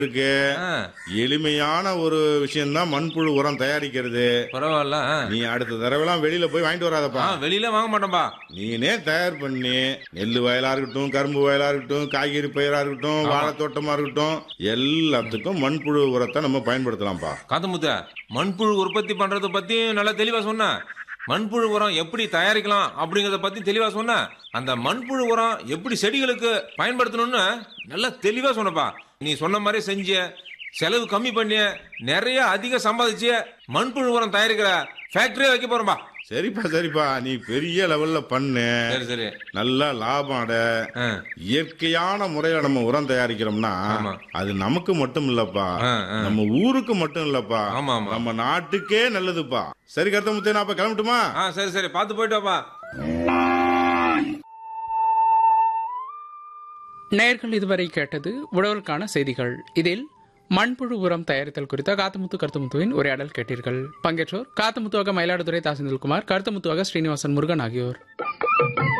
இருக்கு ஆ, எளிமையான ஒரு விஷயம்தான் மண்புழு உரம் தயாரிக்கிறது பரவாயில்ல ஆ. நீ அடுத்த தடவைலாம் வெளியில போய் வாங்கிட்டு வராதப்பா ஆ, வெளியில வாங்க மாட்டோம்பா நீனே தயார் பண்ணி நெல் வயலா இருக்கட்டும் கரும்பு வயலா இருக்கட்டும் காய்கறி பயிரா இருக்கட்டும் வாழை தோட்டமா இருக்கட்டும் எல்லாத்துக்கும் மண்புழு உரத்தை நம்ம பயன்படுத்தலாம்ப்பா காத்தமுத்த மண்புழு உற்பத்தி பண்றத பத்தி நல்லா தெளிவா சொன்ன மண்புழு உரம் எப்படி தயாரிக்கலாம் அப்படிங்கறத பத்தி தெளிவா சொன்ன அந்த மண்புழு உரம் எப்படி செடிகளுக்கு பயன்படுத்தணும்னு நல்லா தெளிவா சொன்னப்பா நீ சொன்ன மாதிரி செஞ்ச செலவு கம்மி பண்ணி நிறைய அதிக சம்பாதிச்சு மண்புழு உரம் தயாரிக்கிற ஃபேக்டரியே வைக்க போறோம்பா சரிப்பா சரிப்பா நீ பெரிய லெவல்ல பண்ணு சரி சரி நல்லா லாபம் அட ஆ, இயற்கையான முறையில நம்ம உரம் தயாரிக்கிறோம்னா ஆமா. அது நமக்கு மட்டும் இல்லப்பா ஆ, ஆ. நம்ம ஊருக்கு மட்டும் இல்லப்பா ஆமா, ஆமா. நம்ம நாட்டுக்கே நல்லதுப்பா சரி கருத்தமுத்து நான் அப்ப கிளம்பட்டுமா ஆ சரி சரி பார்த்து போயிட்டு வாப்பா நேர்கள் இதுவரை கேட்டது உழவருக்கான செய்திகள் இதில் மண்புழு உரம் தயாரித்தல் குறித்த காத்தமுத்து கருத்துமுத்துவின் உரையாடல் கேட்டீர்கள் பங்கேற்றோர் காத்தமுத்துவாக மயிலாடுதுறை தாசிந்தல்குமார் கருத்தமுத்துவாக ஸ்ரீனிவாசன் முருகன் ஆகியோர்